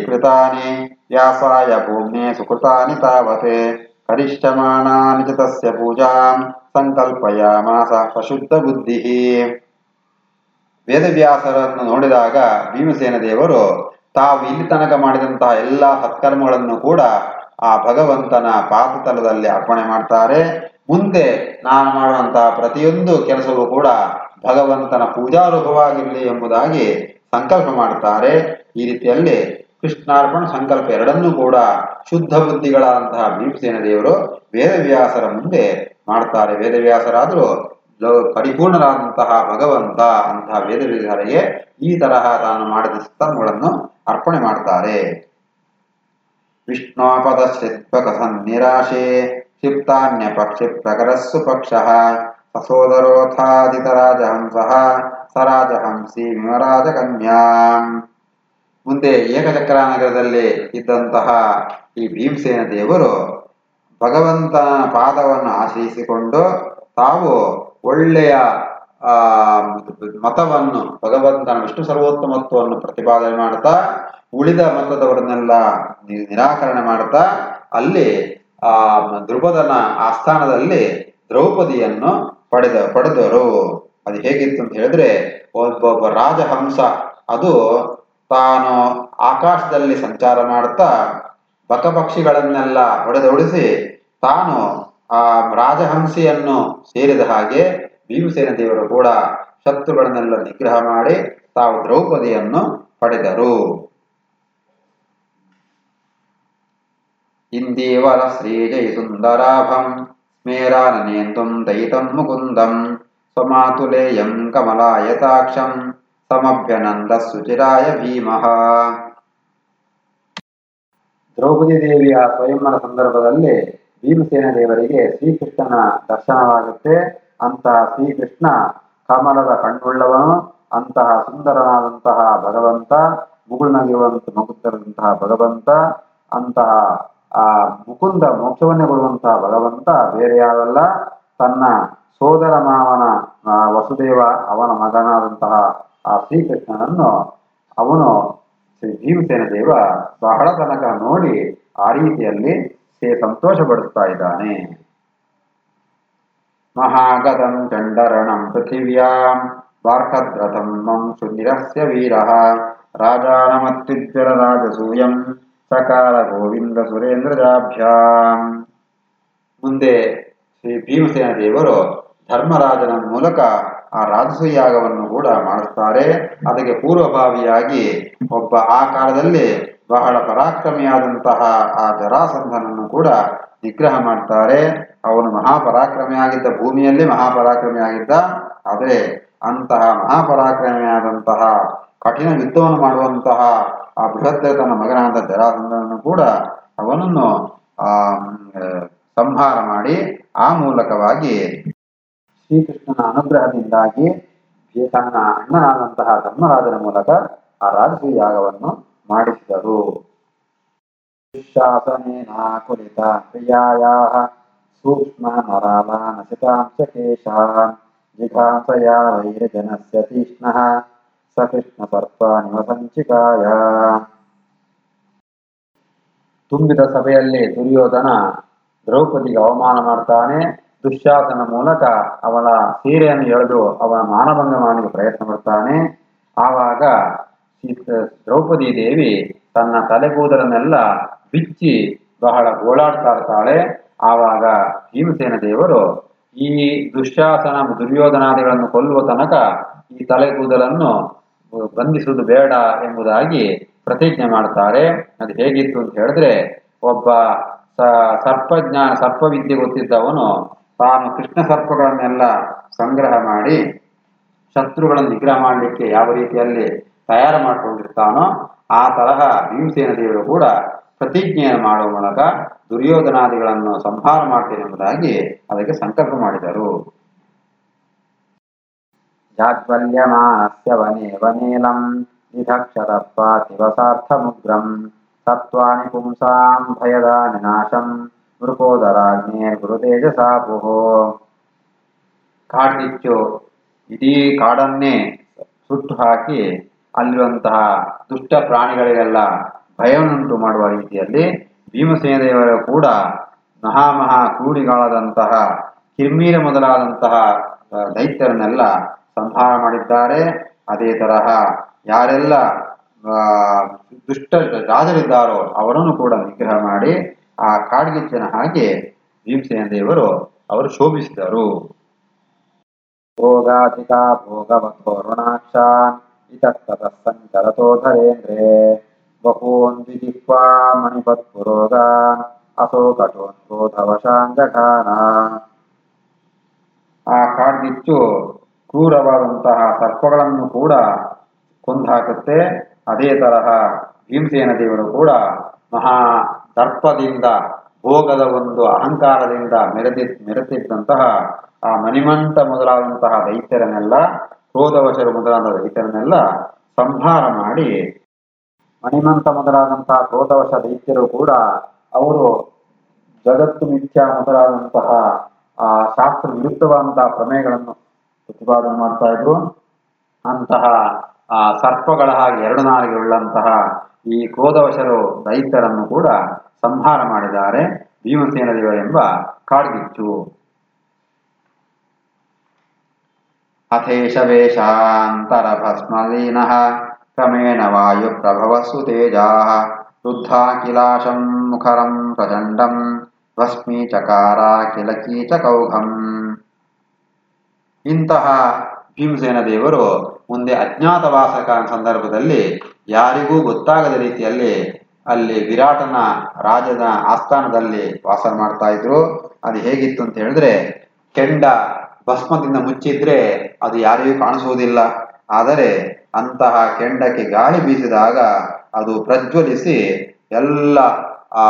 ಕೃತಾನಿ ವ್ಯಾಸಾಯ ಭೂಮ್ಯೆ ಸುಕೃತಾನಿ ತಾವತ್ ಕರಿಷ್ಯಮಾಣಾನಿ ಚ ತಸ್ಯ ಪೂಜಾಂ ಸಂಕಲ್ಪಯಾಮಾಸ ಸಶುದ್ಧ ಬುದ್ಧಿ ವೇದವ್ಯಾಸರನ್ನು ನೋಡಿದಾಗ ಭೀಮಸೇನ ದೇವರು ತಾವು ಇಲ್ಲಿ ತನಕ ಮಾಡಿದಂತಹ ಎಲ್ಲ ಸತ್ಕರ್ಮಗಳನ್ನು ಕೂಡ ಆ ಭಗವಂತನ ಪಾದತಲದಲ್ಲಿ ಅರ್ಪಣೆ ಮಾಡ್ತಾರೆ ಮುಂದೆ ನಾನು ಮಾಡುವಂತಹ ಪ್ರತಿಯೊಂದು ಕೆಲಸವೂ ಕೂಡ ಭಗವಂತನ ಪೂಜಾರೂಪವಾಗಿರಲಿ ಎಂಬುದಾಗಿ ಸಂಕಲ್ಪ ಮಾಡ್ತಾರೆ ಈ ರೀತಿಯಲ್ಲಿ ಕೃಷ್ಣಾರ್ಪಣ ಸಂಕಲ್ಪ ಎರಡನ್ನೂ ಕೂಡ ಶುದ್ಧ ಬುದ್ಧಿಗಳಾದಂತಹ ಭೀಮಸೇನ ದೇವರು ವೇದವ್ಯಾಸರ ಮುಂದೆ ಮಾಡ್ತಾರೆ ವೇದವ್ಯಾಸರಾದರೂ ಲೋ- ಪರಿಪೂರ್ಣರಾದಂತಹ ಭಗವಂತ ಅಂತಹ ವೇದವ್ಯಾಸರಿಗೆ ಈ ತರಹ ತಾನು ಮಾಡಿದ ಸತ್ಕರ್ಮಗಳನ್ನು ಅರ್ಪಣೆ ಮಾಡ್ತಾರೆ ವಿಷ್ಣೋಪದ ಶ್ರಿತ್ವಕ ಸನ್ನಿರಾಶೆ ಕ್ಷಿಪ್ತಾನ್ಯ ಪಕ್ಷಿ ಪ್ರಕರಸ್ಸು ಪಕ್ಷ ಸಸೋದರೋಥಾದಿತರಾಜಹಂಸಃ ಸರಾಜಹಂಸಿ ವಿಮರಾಜ ಕನ್ಯಾಂ ಮುಂದೆ ಏಕಚಕ್ರ ನಗರದಲ್ಲಿ ಇದ್ದಂತಹ ಈ ಭೀಮಸೇನ ದೇವರು ಭಗವಂತನ ಪಾದವನ್ನು ಆಶ್ರಯಿಸಿಕೊಂಡು ತಾವು ಒಳ್ಳೆಯ ಆ ಮತವನ್ನು ಭಗವಂತನ ವಿಷ್ಣು ಸರ್ವೋತ್ತಮತ್ವವನ್ನು ಪ್ರತಿಪಾದನೆ ಮಾಡ್ತಾ ಉಳಿದ ಮತದವರನ್ನೆಲ್ಲ ನಿ- ನಿರಾಕರಣೆ ಮಾಡ್ತಾ ಅಲ್ಲಿ ಆ ದ್ರುಪದನ ಆಸ್ಥಾನದಲ್ಲಿ ದ್ರೌಪದಿಯನ್ನು ಪಡೆದ ಪಡೆದರು ಅದು ಹೇಗಿತ್ತು ಅಂತ ಹೇಳಿದ್ರೆ ಒಬ್ಬೊಬ್ಬ ರಾಜಹಂಸ ಅದು ತಾನು ಆಕಾಶದಲ್ಲಿ ಸಂಚಾರ ಮಾಡ್ತಾ ಬಕಪಕ್ಷಿಗಳನ್ನೆಲ್ಲ ಹೊಡೆದೊಡಿಸಿ ತಾನು ಆ ರಾಜಹಂಸಿಯನ್ನು ಸೇರಿದ ಹಾಗೆ ಭೀಮಸೇನ ದೇವರು ಕೂಡ ಶತ್ರುಗಳನ್ನೆಲ್ಲ ನಿಗ್ರಹ ಮಾಡಿ ತಾವು ದ್ರೌಪದಿಯನ್ನು ಪಡೆದರು ಇಂದೀವರ ಶ್ರೀಜೈ ಸುಂದರಾಭಂ ಸ್ಮೇರಾನನೇಂದುಂ ದಯಿತಂ ಮುಕುಂದಂ ಸ್ವಮಾತುಲೇಯಂ ಕಮಲಾಯತಾಕ್ಷಂ ಸಮಭ್ಯನಂದ ಸುಚಿರಾಯ ಭೀಮಃ ದ್ರೌಪದಿ ದೇವಿಯ ಸ್ವಯಂವರ ಸಂದರ್ಭದಲ್ಲಿ ಭೀಮಸೇನ ದೇವರಿಗೆ ಶ್ರೀಕೃಷ್ಣನ ದರ್ಶನವಾಗುತ್ತೆ ಅಂತಹ ಶ್ರೀಕೃಷ್ಣ ಕಮಲದ ಕಣ್ಣುಳ್ಳವನು ಅಂತಹ ಸುಂದರನಾದಂತಹ ಭಗವಂತ ಮುಗುಳ್ನಗಿರುವಂತ ಮಗುತ್ತರಂತಹ ಭಗವಂತ ಅಂತಹ ಆ ಮುಕುಂದ ಮೋಕ್ಷವನ್ನೇ ಕೊಡುವಂತಹ ಭಗವಂತ ಬೇರೆ ಯಾವಲ್ಲ ತನ್ನ ಸೋದರ ಮಾವನ ಆ, ವಸುದೇವ ಅವನ ಮಗನಾದಂತಹ ಆ ಶ್ರೀಕೃಷ್ಣನನ್ನು ಅವನು ಶ್ರೀ ಭೀಮಸೇನ ದೇವ ಬಹಳ ತನಕ ನೋಡಿ ಆ ರೀತಿಯಲ್ಲಿ ಸೇ ಸಂತೋಷ ಪಡಿಸ್ತಾ ಇದ್ದಾನೆ ಮಹಾಗದಂ ಚಂಡರಣಂ ಪೃಥಿವ್ಯಾಂ ಬಾರ್ಹದ್ರಥಂ ಮಂ ಸುನಿರಸ್ಯ ವೀರಃ ರಾಜಾನಮತ್ಯುಜ್ವರ ರಾಜಸೂಯಂ ಸಕಾಲ ಗೋವಿಂದ ಸುರೇಂದ್ರಜಾಭ್ಯಾಂ ಮುಂದೆ ಶ್ರೀ ಭೀಮಸೇನ ದೇವರು ಧರ್ಮರಾಜನ ಮೂಲಕ ಆ ರಾಜಸೂಯಾಗವನ್ನು ಕೂಡ ಮಾಡಿಸ್ತಾರೆ ಅದಕ್ಕೆ ಪೂರ್ವಭಾವಿಯಾಗಿ ಒಬ್ಬ ಆ ಕಾಲದಲ್ಲಿ ಬಹಳ ಪರಾಕ್ರಮಿಯಾದಂತಹ ಆ ಜರಾಸಂಧನನ್ನು ಕೂಡ ನಿಗ್ರಹ ಮಾಡ್ತಾರೆ ಅವನು ಮಹಾಪರಾಕ್ರಮಿಯಾಗಿದ್ದ ಭೂಮಿಯಲ್ಲಿ ಮಹಾಪರಾಕ್ರಮಿಯಾಗಿದ್ದ ಆದರೆ ಅಂತಹ ಮಹಾಪರಾಕ್ರಮಿಯಾದಂತಹ ಕಠಿಣ ಯುದ್ಧವನ್ನು ಮಾಡುವಂತಹ ಆ ಬೃಹತ್ ತನ್ನ ಮಗನಾದ ಜರಾಸಂಧನನ್ನು ಕೂಡ ಅವನನ್ನು ಆ ಮ್, ಸಂಹಾರ ಮಾಡಿ ಆ ಮೂಲಕವಾಗಿ ಶ್ರೀಕೃಷ್ಣನ ಅನುಗ್ರಹದಿಂದಾಗಿ ಈ ತನ್ನ ಅಣ್ಣನಾದಂತಹ ಧರ್ಮರಾಜನ ಮೂಲಕ ಆ ರಾಜಸೂಯ ಯಾಗವನ್ನು ಮಾಡಿಸಿದರು ದುಶ್ಯಾಸನೇನ ಕುಲಿತ ಪ್ರಿಯಾಯಾಹ ಸೂಕ್ಷ್ಮ ನರಾಲಾನಸಿತಾಂಶ ಕೇಶಾನ್ ಜಿಘಾಂಸಯ ವೈರಜನಸ್ಯ ತೀಕ್ಷ್ಣಃ ಸ ಕೃಷ್ಣ ಸರ್ಪ ನಿವಸಂಚಿಕಾಯ ತುಂಬಿದ ಸಭೆಯಲ್ಲಿ ದುರ್ಯೋಧನ ದ್ರೌಪದಿಗೆ ಅವಮಾನ ಮಾಡ್ತಾನೆ ದುಶ್ಯಾಸನ ಮೂಲಕ ಅವಳ ಸೀರೆಯನ್ನು ಎಳೆದು ಅವನ ಮಾನಭಂಗ ಮಾಡಲಿಕ್ಕೆ ಪ್ರಯತ್ನ ಪಡ್ತಾನೆ ಆವಾಗ ಸೀತ- ದ್ರೌಪದಿ ದೇವಿ ತನ್ನ ತಲೆಗೂದಲನ್ನೆಲ್ಲ ಬಿಚ್ಚಿ ಬಹಳ ಗೋಳಾಡ್ತಾ ಇರ್ತಾಳೆ ಆವಾಗ ಭೀಮಸೇನ ದೇವರು ಈ ದುಶ್ಯಾಸನ ದುರ್ಯೋಧನಾದಿಗಳನ್ನು ಕೊಲ್ಲುವ ತನಕ ಈ ತಲೆಗೂದಲನ್ನು ಬಂಧಿಸುವುದು ಬೇಡ ಎಂಬುದಾಗಿ ಪ್ರತಿಜ್ಞೆ ಮಾಡ್ತಾರೆ ಅದು ಹೇಗಿತ್ತು ಅಂತ ಹೇಳಿದ್ರೆ ಒಬ್ಬ ಸ- ಸರ್ಪಜ್ಞಾನ ಸರ್ಪವಿದ್ಯೆ ಗೊತ್ತಿದ್ದವನು ತಾನು ಕೃಷ್ಣ ಸರ್ಪಗಳನ್ನೆಲ್ಲ ಸಂಗ್ರಹ ಮಾಡಿ ಶತ್ರುಗಳನ್ನು ನಿಗ್ರಹ ಮಾಡಲಿಕ್ಕೆ ಯಾವ ರೀತಿಯಲ್ಲಿ ತಯಾರು ಮಾಡಿಕೊಂಡಿರ್ತಾನೋ ಆ ತರಹ ಭೀಮಸೇನ ದೇವರು ಕೂಡ ಪ್ರತಿಜ್ಞೆಯನ್ನು ಮಾಡುವ ಮೂಲಕ ದುರ್ಯೋಧನಾದಿಗಳನ್ನು ಸಂಹಾರ ಮಾಡ್ತೇನೆ ಎಂಬುದಾಗಿ ಅದಕ್ಕೆ ಸಂಕಲ್ಪ ಮಾಡಿದರು ಜಾಜ್ವಲ್ಯಮಾನಸ್ಯ ವನೆ ವನೇಲಂ ನಿಧಕ್ಷತಪಾತಿವಸಾರ್ಥಮುಗ್ರಂ ತತ್ವಾನಿ ಪುಂಸಾಂ ಭಯದಾನಿ ನಾಶಂ ಮೃಕೋದರಾಗ್ನೇರ್ ಗುರುತೇಜಸಾಪುಃ ಕಾಡ್ಗಿಚ್ಚು ಇಡೀ ಕಾಡನ್ನೇ ಸುಟ್ಟು ಹಾಕಿ ಅಲ್ಲಿರುವಂತಹ ದುಷ್ಟ ಪ್ರಾಣಿಗಳಿಗೆಲ್ಲ ಭಯವನ್ನುಂಟು ಮಾಡುವ ರೀತಿಯಲ್ಲಿ ಭೀಮಸೇನ ದೇವರು ಕೂಡ ಮಹಾಮಹಾ ಕ್ರೂರಿಗಳಾದಂತಹ ಕಿರ್ಮೀರ ಮೊದಲಾದಂತಹ ಆ, ದೈತ್ಯರನ್ನೆಲ್ಲ ಸಂಹಾರ ಮಾಡಿದ್ದಾರೆ ಅದೇ ತರಹ ಯಾರೆಲ್ಲ ಆ, ದುಷ್ಟ ರಾಜರಿದ್ದಾರೋ ಅವರನ್ನು ಕೂಡ ನಿಗ್ರಹ ಮಾಡಿ ಆ ಕಾಡ್ಗಿಚ್ಚಿನ ಹಾಗೆ ಭೀಮಸೇನ ದೇವರು ಅವರು ಶೋಭಿಸಿದರು ಭೋಗಾಧಿಕಾ ಭೋಗವತೋರುಣಾಕ್ಷಾನ್ ಇತಸ್ತತಃ ಸಂಚರತೋ ಧರೇಂದ್ರೇ ಬಹೂನ್ ವಿದಿಕ್ವಾ ಮಣಿಪತ್ಪುರೋಗಾನ್ ಅಸೋ ಕಠೋನ್ರೋಧವಶಾಂಜಘಾನ ಆ ಕಾಡ್ಗಿಚ್ಚು ಕ್ರೂರವಾದಂತಹ ಸರ್ಪಗಳನ್ನು ಕೂಡ ಕೊಂದು ಹಾಕುತ್ತೆ ಅದೇ ತರಹ ಭೀಮಸೇನ ದೇವರು ಕೂಡ ಮಹಾ ದರ್ಪದಿಂದ ಭೋಗದ ಒಂದು ಅಹಂಕಾರದಿಂದ ಮೆರೆದಿ ಮೆರೆತಿದ್ದಂತಹ ಆ ಮಣಿಮಂತ ಮೊದಲಾದಂತಹ ದೈತ್ಯರನ್ನೆಲ್ಲ ಕ್ರೋಧವಶರು ಮೊದಲಾದ ದೈತ್ಯರನ್ನೆಲ್ಲ ಸಂಹಾರ ಮಾಡಿ ಮಣಿಮಂತ ಮೊದಲಾದಂತಹ ಕ್ರೋಧವಶ ದೈತ್ಯರು ಕೂಡ ಅವರು ಜಗತ್ತು ಮಿಥ್ಯಾ ಮೊದಲಾದಂತಹ ಆ ಶಾಸ್ತ್ರ ವಿರುದ್ಧವಾದಂತಹ ಪ್ರಮೇಯಗಳನ್ನು ಪ್ರತಿಪಾದನೆ ಮಾಡ್ತಾ ಇದ್ರು ಅಂತಹ ಆ ಸರ್ಪಗಳ ಹಾಗೆ ಎರಡು ನಾಲಿಗೆ ಉಳ್ಳಂತಹ ಈ ಕ್ರೋಧವಶರು ದೈತ್ಯರನ್ನು ಕೂಡ ಸಂಹಾರ ಮಾಡಿದ್ದಾರೆ ಭೀಮಸೇನ ದೇವರೆಂಬ ಕಾಡ್ಗಿಚ್ಚು ಅಥೇಶ ವೇಷಾಂತರ ಭಸ್ಮಲೀನಃ ಕ್ರಮೇಣ ವಾಯು ಪ್ರಭವಸ್ಸು ತೇಜಾ ರುದ್ಧಾಖಿಲಾಶಂ ಮುಖರಂ ಪ್ರಚಂಡಂ ಭಸ್ಮೀ ಚಕಾರ ಕಿಲ ಕೀಚಕೌಘಂ ಇಂತಹ ಭೀಮಸೇನ ದೇವರು ಮುಂದೆ ಅಜ್ಞಾತವಾಸಕ ಸಂದರ್ಭದಲ್ಲಿ ಯಾರಿಗೂ ಗೊತ್ತಾಗದ ರೀತಿಯಲ್ಲಿ ಅಲ್ಲಿ ವಿರಾಟನ ರಾಜನ ಆಸ್ಥಾನದಲ್ಲಿ ವಾಸ ಮಾಡ್ತಾ ಇದ್ರು ಅದು ಹೇಗಿತ್ತು ಅಂತ ಹೇಳಿದ್ರೆ ಕೆಂಡ ಭಸ್ಮದಿಂದ ಮುಚ್ಚಿದ್ರೆ ಅದು ಯಾರಿಗೂ ಕಾಣಿಸುವುದಿಲ್ಲ ಆದರೆ ಅಂತಹ ಕೆಂಡಕ್ಕೆ ಗಾಳಿ ಬೀಸಿದಾಗ ಅದು ಪ್ರಜ್ವಲಿಸಿ ಎಲ್ಲ ಆ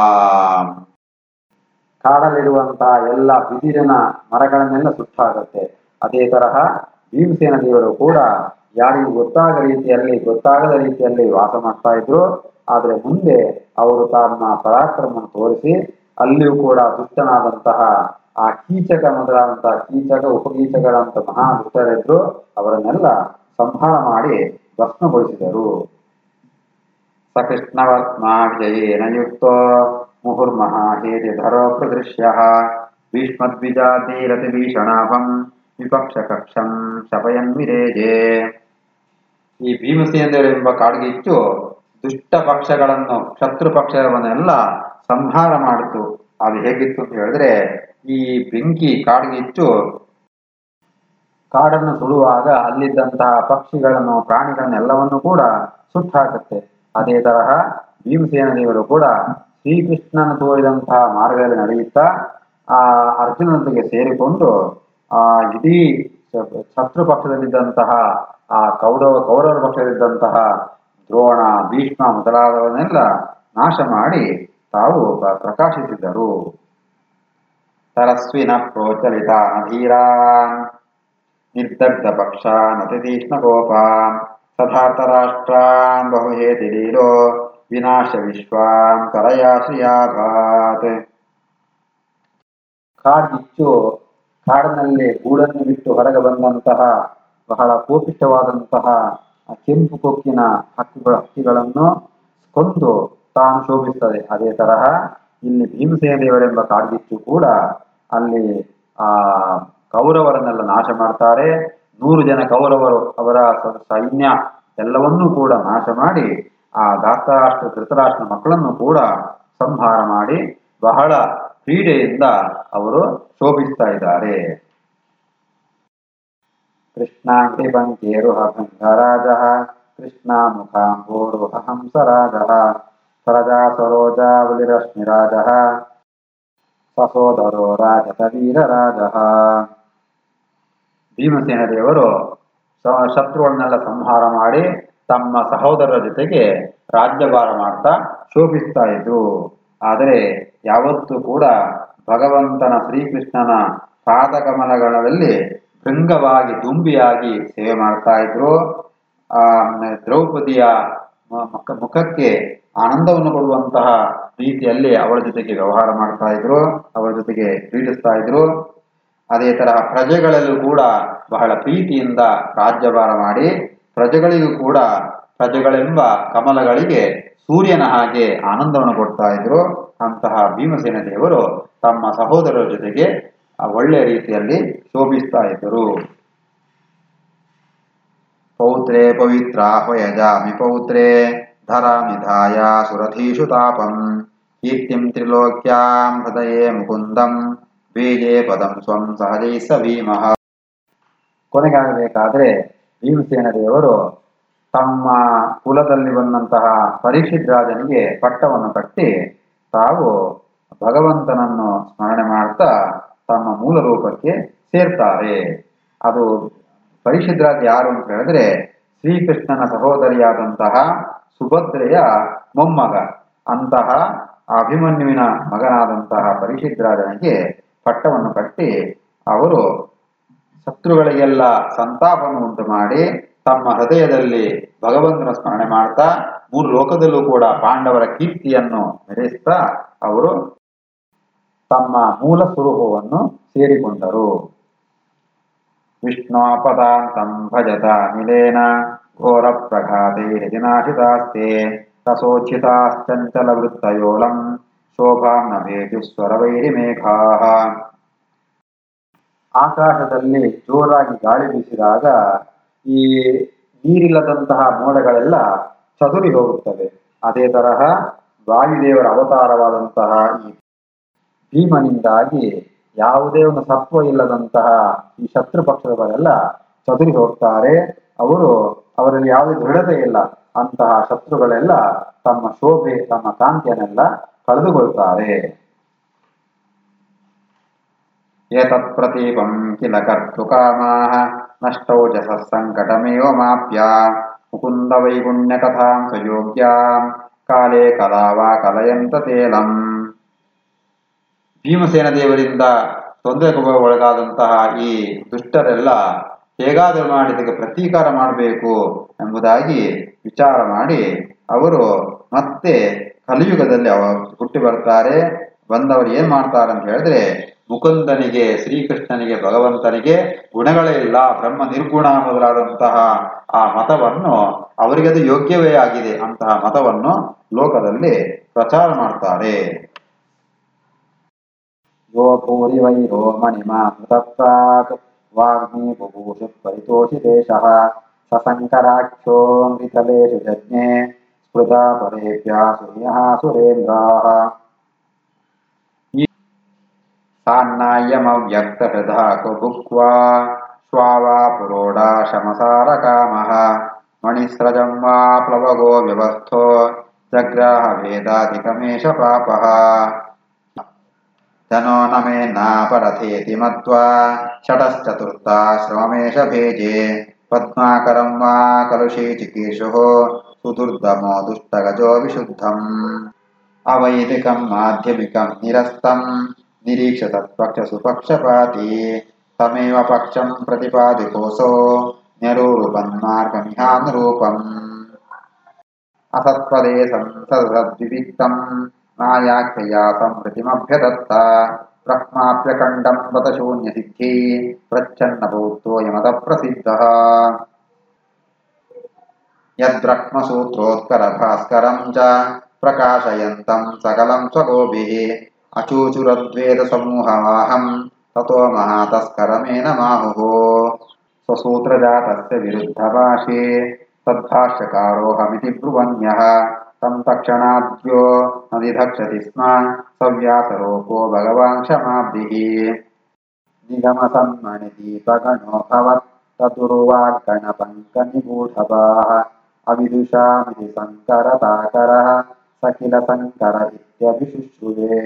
ಕಾಡಲ್ಲಿರುವಂತಹ ಎಲ್ಲ ಬಿದಿರಿನ ಮರಗಳನ್ನೆಲ್ಲ ಸುಟ್ಟಾಗುತ್ತೆ ಅದೇ ತರಹ ಭೀಮಸೇನ ದೇವರು ಕೂಡ ಯಾರಿಗೂ ಗೊತ್ತಾಗದ ರೀತಿಯಲ್ಲಿ ಗೊತ್ತಾಗದ ರೀತಿಯಲ್ಲಿ ವಾಸ ಮಾಡ್ತಾ ಇದ್ರು ಆದ್ರೆ ಮುಂದೆ ಅವರು ತಮ್ಮ ಪರಾಕ್ರಮವನ್ನು ತೋರಿಸಿ ಅಲ್ಲಿಯೂ ಕೂಡ ದುಷ್ಟನಾದಂತಹ ಆ ಕೀಚಕ ಮೊದಲಾದಂತಹ ಕೀಚಕ ಉಪಕೀಚಕರಂತ ಮಹಾ ದುಷ್ಟರಿದ್ರು ಅವರನ್ನೆಲ್ಲ ಸಂಹಾರ ಮಾಡಿ ಭಸ್ಮಗೊಳಿಸಿದರು ಸಕೃಷ್ಣವತ್ಮ ವಿಜಯೇನ ಯುಕ್ತೋ ಮುಹುರ್ಮಹಾಹೇತಿ ಧರೋ ಪ್ರದೃಶ್ಯ ಭೀಷ್ಮದ್ವಿಜಾತೀರತಿ ಭೀಷಣಾಭಂ ವಿಪಕ್ಷ ಕಕ್ಷಂ ಶಪಯನ್ ವಿರೇಜೆ ಈ ಭೀಮಸೇಂದ್ರರೆಂಬ ಕಾಡ್ಗಿಚ್ಚು ದುಷ್ಟ ಪಕ್ಷಗಳನ್ನು ಶತ್ರು ಪಕ್ಷವನ್ನೆಲ್ಲ ಸಂಹಾರ ಮಾಡಿತು ಅದು ಹೇಗಿತ್ತು ಅಂತ ಹೇಳಿದ್ರೆ ಈ ಬೆಂಕಿ ಕಾಡ್ಗಿಚ್ಚು ಕಾಡನ್ನು ಸುಡುವಾಗ ಅಲ್ಲಿದ್ದಂತಹ ಪಕ್ಷಿಗಳನ್ನು ಪ್ರಾಣಿಗಳನ್ನೆಲ್ಲವನ್ನು ಕೂಡ ಸುಟ್ಟು ಹಾಕುತ್ತೆ ಅದೇ ತರಹ ಭೀಮಸೇನ ದೇವರು ಕೂಡ ಶ್ರೀಕೃಷ್ಣನ ತೋರಿದಂತಹ ಮಾರ್ಗದಲ್ಲಿ ನಡೆಯುತ್ತಾ ಆ ಅರ್ಜುನನೊಂದಿಗೆ ಸೇರಿಕೊಂಡು ಆ ಇಡೀ ಶ- ಶತ್ರು ಪಕ್ಷದಲ್ಲಿದ್ದಂತಹ ಆ ಕೌರವ ಕೌರವರ ಪಕ್ಷದಲ್ಲಿದ್ದಂತಹ ದ್ರೋಣ ಭೀಷ್ಮ ಮೊದಲಾದವನ್ನೆಲ್ಲ ನಾಶ ಮಾಡಿ ತಾವು ಪ್ರ- ಪ್ರಕಾಶಿಸಿದ್ದರು ಸರಸ್ವಿನ ಪ್ರೋಚಲಿತ ನಧೀರಾನ್ ನಿರ್ದಗ್ಧ ಪಕ್ಷಾನ್ ಅತಿತೀಕ್ಷ್ಣ ಗೋಪಾನ್ ಸಧಾರ್ಥ ರಾಷ್ಟ್ರಾನ್ ಬಹುಹೇತಿ ಲೀಲೋ ವಿನಾಶ ವಿಶ್ವಾನ್ ಕರಯಾ ಶ್ರಿಯಾಭಾತ್ ಕಾಡ್ಗಿಚ್ಚು ಕಾಡಿನಲ್ಲಿ ಗೂಡನ್ನು ಬಿಟ್ಟು ಹೊರಗೆ ಬಂದಂತಹ ಬಹಳ ಕೋಪಿಷ್ಟವಾದಂತಹ ಆ ಕೆಂಪು ಕೊಕ್ಕಿನ ಹಕ್ಕಿಗಳ ಹಕ್ಕಿಗಳನ್ನು ಕೊಂದು ತಾನು ಶೋಭಿಸ್ತದೆ ಅದೇ ತರಹ ಇಲ್ಲಿ ಭೀಮಸೇನ ದೇವರೆಂಬ ಕಾಡ್ಗಿಚ್ಚು ಕೂಡ ಅಲ್ಲಿ ಆ ಕೌರವರನ್ನೆಲ್ಲ ನಾಶ ಮಾಡ್ತಾರೆ ನೂರು ಜನ ಕೌರವರು ಅವರ ಸ- ಸೈನ್ಯ ಎಲ್ಲವನ್ನೂ ಕೂಡ ನಾಶ ಮಾಡಿ ಆ ಧಾತರಾಷ್ಟ್ರ ಧೃತರಾಷ್ಟ್ರ ಮಕ್ಕಳನ್ನು ಕೂಡ ಸಂಹಾರ ಮಾಡಿ ಬಹಳ ಕ್ರೀಡೆಯಿಂದ ಅವರು ಶೋಭಿಸ್ತಾ ಇದ್ದಾರೆ ಕೃಷ್ಣಾಂಕಿ ಬಂಕೇರುಹ ಭೃಂಗರಾಜ ಕೃಷ್ಣ ಮುಖಾಂಬೋರುಹ ಹಂಸರಾಜ ಸರಜಾ ಸರೋಜಾವಲಿರಶ್ಮಿರಾಜ ಸಸೋದರೋ ರಾಜತ ವೀರರಾಜ ಭೀಮಸೇನ ದೇವರು ಸ- ಶತ್ರುಗಳನ್ನೆಲ್ಲ ಸಂಹಾರ ಮಾಡಿ ತಮ್ಮ ಸಹೋದರರ ಜೊತೆಗೆ ರಾಜ್ಯಭಾರ ಮಾಡ್ತಾ ಶೋಭಿಸ್ತಾ ಇದ್ರು ಆದರೆ ಯಾವತ್ತೂ ಕೂಡ ಭಗವಂತನ ಶ್ರೀಕೃಷ್ಣನ ಪಾದಕಮಲಗಳಲ್ಲಿ ಭೃಂಗವಾಗಿ ದುಂಬಿಯಾಗಿ ಸೇವೆ ಮಾಡ್ತಾ ಇದ್ರು ಆ ದ್ರೌಪದಿಯ ಮ- ಮುಖ- ಮುಖಕ್ಕೆ ಆನಂದವನ್ನು ಕೊಡುವಂತಹ ರೀತಿಯಲ್ಲಿ ಅವಳ ಜೊತೆಗೆ ವ್ಯವಹಾರ ಮಾಡ್ತಾ ಇದ್ರು ಅವಳ ಜೊತೆಗೆ ಕ್ರೀಡಿಸ್ತಾ ಇದ್ರು ಅದೇ ತರಹ ಪ್ರಜೆಗಳಲ್ಲೂ ಕೂಡ ಬಹಳ ಪ್ರೀತಿಯಿಂದ ರಾಜ್ಯಭಾರ ಮಾಡಿ ಪ್ರಜೆಗಳಿಗೂ ಕೂಡ ಪ್ರಜೆಗಳೆಂಬ ಕಮಲಗಳಿಗೆ ಸೂರ್ಯನ ಹಾಗೆ ಆನಂದವನ್ನು ಕೊಡ್ತಾ ಇದ್ರು ಅಂತಹ ಭೀಮಸೇನ ದೇವರು ತಮ್ಮ ಸಹೋದರರ ಜೊತೆಗೆ ಆ ಒಳ್ಳೆಯ ರೀತಿಯಲ್ಲಿ ಶೋಭಿಸ್ತಾ ಇದ್ದರು ಪೌತ್ರೆ ಪವಿತ್ರಾಹ್ವಯಜಾಮಿ ಪೌತ್ರೆ ಧರಾಮಿ ಧಾಯ ಸುರಧೀಷು ತಾಪಂ ಕೀರ್ತಿಂ ತ್ರಿಲೋಕ್ಯಾಂ ಹೃದಯೇ ಮುಕುಂದಂ ಬೀಜೆ ಪದಂ ಸ್ವಂ ಸಹಜೈ ಸ ಭೀಮಃ ಕೊನೆಗಾಗಬೇಕಾದ್ರೆ ಭೀಮಸೇನ ದೇವರು ತಮ್ಮ ಕುಲದಲ್ಲಿ ಬಂದಂತಹ ಪರೀಕ್ಷಿತ್ ರಾಜನಿಗೆ ಪಟ್ಟವನ್ನು ಕಟ್ಟಿ ತಾವು ಭಗವಂತನನ್ನು ಸ್ಮರಣೆ ಮಾಡ್ತಾ ತಮ್ಮ ಮೂಲ ರೂಪಕ್ಕೆ ಸೇರ್ತಾರೆ ಅದು ಪರೀಕ್ಷಿತ್ ರಾಜ ಯಾರು ಅಂತ ಹೇಳಿದ್ರೆ ಶ್ರೀಕೃಷ್ಣನ ಸಹೋದರಿಯಾದಂತಹ ಸುಭದ್ರೆಯ ಮೊಮ್ಮಗ ಅಂತಹ ಅಭಿಮನ್ಯುವಿನ ಮಗನಾದಂತಹ ಪರೀಕ್ಷಿತ್ ರಾಜನಿಗೆ ಪಟ್ಟವನ್ನು ಕಟ್ಟಿ ಅವರು ಶತ್ರುಗಳಿಗೆಲ್ಲ ಸಂತಾಪವನ್ನು ಉಂಟು ಮಾಡಿ ತಮ್ಮ ಹೃದಯದಲ್ಲಿ ಭಗವಂತನ ಸ್ಮರಣೆ ಮಾಡ್ತಾ ಮೂರು ಲೋಕದಲ್ಲೂ ಕೂಡ ಪಾಂಡವರ ಕೀರ್ತಿಯನ್ನು ಮೆರೆಸ್ತಾ ಅವರು ತಮ್ಮ ಮೂಲ ಸ್ವರೂಪವನ್ನು ಸೇರಿಕೊಂಡರು ವಿಷ್ಣುಪದಾಂತಂ ಭಜತ ನಿಲೇನ ಘೋರ ಪ್ರಘಾತೆ ದಿನಾಶಿತಾಸ್ತೆ ರಸೋಚಿತಾಶ್ಚಂಚಲ ವೃತ್ತಯೋಲಂ ಶೋಭಾಂ ನಭೇಜು ಸ್ವರವೈರಿ ಮೇಘಾಃ ಆಕಾಶದಲ್ಲಿ ಜೋರಾಗಿ ಗಾಳಿ ಬೀಸಿದಾಗ ಈ ನೀರಿಲ್ಲದಂತಹ ಮೋಡಗಳೆಲ್ಲ ಚದುರಿ ಹೋಗುತ್ತವೆ ಅದೇ ತರಹ ವಾಯುದೇವರ ಅವತಾರವಾದಂತಹ ಈ ಭೀಮನಿಂದಾಗಿ ಯಾವುದೇ ಒಂದು ಸತ್ವ ಇಲ್ಲದಂತಹ ಈ ಶತ್ರು ಪಕ್ಷದವರೆಲ್ಲ ಚದುರಿ ಹೋಗ್ತಾರೆ ಅವರು ಅವರಲ್ಲಿ ಯಾವುದೇ ದೃಢತೆ ಇಲ್ಲ ಅಂತಹ ಶತ್ರುಗಳೆಲ್ಲ ತಮ್ಮ ಶೋಭೆ ತಮ್ಮ ಕಾಂತಿಯನ್ನೆಲ್ಲ ಕಳೆದುಕೊಳ್ತಾರೆ ಏತತ್ ಪ್ರತೀಪಂ ಕಿಲ ಕರ್ತುಕಾಮಾಹ ನಷ್ಟೌಜಸ ಸಂಕಟಮೇವ ಮಾಪ್ಯ ಮುಕುಂದ ವೈಗುಣ್ಯ ಕಥಾಂ ಸುಯೋಗ್ಯಾಂ ಕಾಲೇ ಕಲಾವಾ ಕಲಯಂತ ತೇಲಂ ಭೀಮಸೇನ ದೇವರಿಂದ ತೊಂದರೆಗೆ ಒಳಗಾದಂತಹ ಈ ದುಷ್ಟರೆಲ್ಲ ಹೇಗಾದರೂ ಮಾಡಿ ಇದಕ್ಕೆ ಪ್ರತೀಕಾರ ಮಾಡಬೇಕು ಎಂಬುದಾಗಿ ವಿಚಾರ ಮಾಡಿ ಅವರು ಮತ್ತೆ ಕಲಿಯುಗದಲ್ಲಿ ಅವ ಹುಟ್ಟಿ ಬರ್ತಾರೆ ಬಂದವರು ಏನ್ ಮಾಡ್ತಾರೆ ಅಂತ ಹೇಳಿದ್ರೆ ಮುಕುಂದನಿಗೆ ಶ್ರೀಕೃಷ್ಣನಿಗೆ ಭಗವಂತನಿಗೆ ಗುಣಗಳೇ ಇಲ್ಲ ಬ್ರಹ್ಮ ನಿರ್ಗುಣ ಮೊದಲಾದಂತಹ ಆ ಮತವನ್ನು ಅವರಿಗೆ ಅದು ಯೋಗ್ಯವೇ ಆಗಿದೆ ಅಂತಹ ಮತವನ್ನು ಲೋಕದಲ್ಲಿ ಪ್ರಚಾರ ಮಾಡ್ತಾರೆ ಯೋ ಭೂರಿ ವೈರೋ ಮಣಿಮಾಮೃತಪ್ರಾಕ್ ವಾಗ್ಮಿ ಬುಭೂಷು ಪರಿತೋಷಿತೇಶಃ ಸಸಂಕರಾಖ್ಯೋಂಗಿತಲೇಷು ಜಜ್ಞೆ ಸ್ಮೃತಾ ಪರೇಭ್ಯ ಸೂರ್ಯಃ ಸುರೇಂದ್ರಾಃ ಸಾನ್ನಾಯ್ಯಮವ್ಯಕ್ತಹೃದಾ ಕುಭುಕ್ವಾ ಶ್ವಾವಾ ಪುರೋಡಾ ಶಮಸಾರ ಕಾಮಃ ಮಣಿಸ್ರಜಂ ವಾ ಪ್ಲವಗೋ ವ್ಯವಸ್ಥೋ ಜಗ್ರಾಹ ವೇದಾಧಿಕಮೇಶ ಪಾಪಃ ಜನೋ ನ ಮೇ ನಾಪರಥೇತಿ ಮತ್ವಾ ಷಟಶ್ಚತುರ್ಥಾ ಶ್ರಮಮೇಶ ಭೇಜೆ ಪದ್ಮಾಕರಂ ವಾ ಕಲುಷೀ ಚಿಕೀರ್ಷುಃ ಸುದುರ್ದಮೋ ದುಷ್ಟಗಜೋ ವಿಶುದ್ಧಂ ಅವೈದಿಕಂ ಮಾಧ್ಯಮಿಕಂ ನಿರಸ್ತಂ ನಿರೀಕ್ಷ ತತ್ಪಕ್ಷ ಸುಪಕ್ಷಪಾತಿ ತಮೇವ ಪಕ್ಷಂ ಪ್ರತಿಪಾದಿಕೋಸೋ ನ್ಯರೂಪನ್ಮಾರ್ಗಮಿಹಾನುರೂಪಂ ಅಸತ್ಪದೇ ಸಂಸದದ್ವಿವಿಕ್ತಂ ನಾಯಾಖ್ಯಯಾ ಸಂಹೃತಿಮಭ್ಯದತ್ತ ಬ್ರಹ್ಮಾಪ್ಯಖಂಡಂ ಬತ ಶೂನ್ಯಸಿದ್ಧಿ ಪ್ರಚ್ಛನ್ನ ಬೌದ್ಧೋಯಮದ ಪ್ರಸಿದ್ಧಃ ಯದ್ಬ್ರಹ್ಮಸೂತ್ರೋತ್ಕರಭಾಸ್ಕರಂ ಚ ಪ್ರಕಾಶಯಂತಂ ಸಕಲಂ ಸ್ವಗೋಭಿः ಅಚೂಚುರದ್ವೇದಸಮೂಹವಾಹಂ ತतो महातस्करमेन माहुः स्वसूत्रजातस्य विरुद्धभाषे तद्भाष्यकारोऽहमिति ब्रुवन्यः तं तक्षणाद्यो न दिधक्षति स्म सव्यासरोपो भगवान् क्षमाब्धिः निगमसन्मणिदीपगणो भवत् तदुर्वाग्गणपङ्कनिगूढभाः अविदुषामिति सङ्करताकरः स किल सङ्कर इत्यभिशुश्रुवे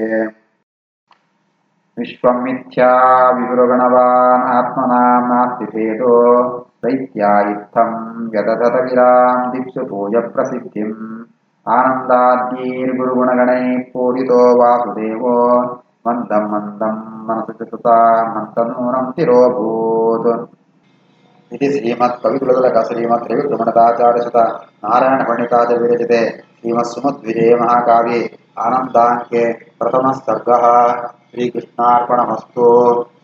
विश्वं मिथ्या विपुरगणवान् आत्मनां नास्ति भेदो दैत्या इत्थं व्यदधत गिरां दिक्षु भूयप्रसिद्धिम् आनन्दाद्यैर्गुरुगुणगणैः पूरितो वासुदेवो मन्दं मन्दं मनसु च सुता मन्तनूनं तिरोभूत् इति श्रीमत्कविकुलतिलक श्रीमत् रविक्रमणताचार्यसुत नारायणपण्डिताच विरचिते श्रीमत्सुमद्विजये महाकाव्ये आनन्दाङ्के प्रथमः सर्गः श्रीकृष्णार्पणमस्तु